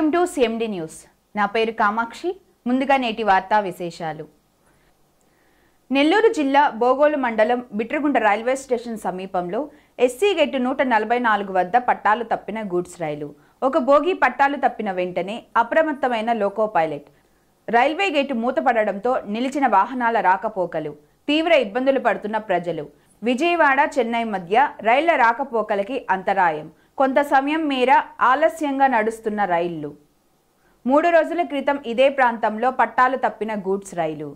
welcome to CMD news నా పేరు కామాక్షి ముందుగా నేటి వార్తా విశేషాలు నెల్లూరు జిల్లా బోగోలు మండలం బిట్రగుంట రైల్వే స్టేషన్ సమీపంలో ఎస్సీ గేటు నూట నలభై నాలుగు వద్ద పట్టాలు తప్పిన గూడ్స్ రైలు ఒక బోగి పట్టాలు తప్పిన వెంటనే అప్రమత్తమైన లోకో పైలట్ రైల్వే గేటు మూతపడడంతో నిలిచిన వాహనాల రాకపోకలు తీవ్ర ఇబ్బందులు పడుతున్న ప్రజలు విజయవాడ చెన్నై మధ్య రైళ్ల రాకపోకలకి అంతరాయం కొంత సమయం మేర ఆలస్యంగా నడుస్తున్న రైళ్లు మూడు రోజుల క్రితం ఇదే ప్రాంతంలో పట్టాలు తప్పిన గూడ్స్ రైలు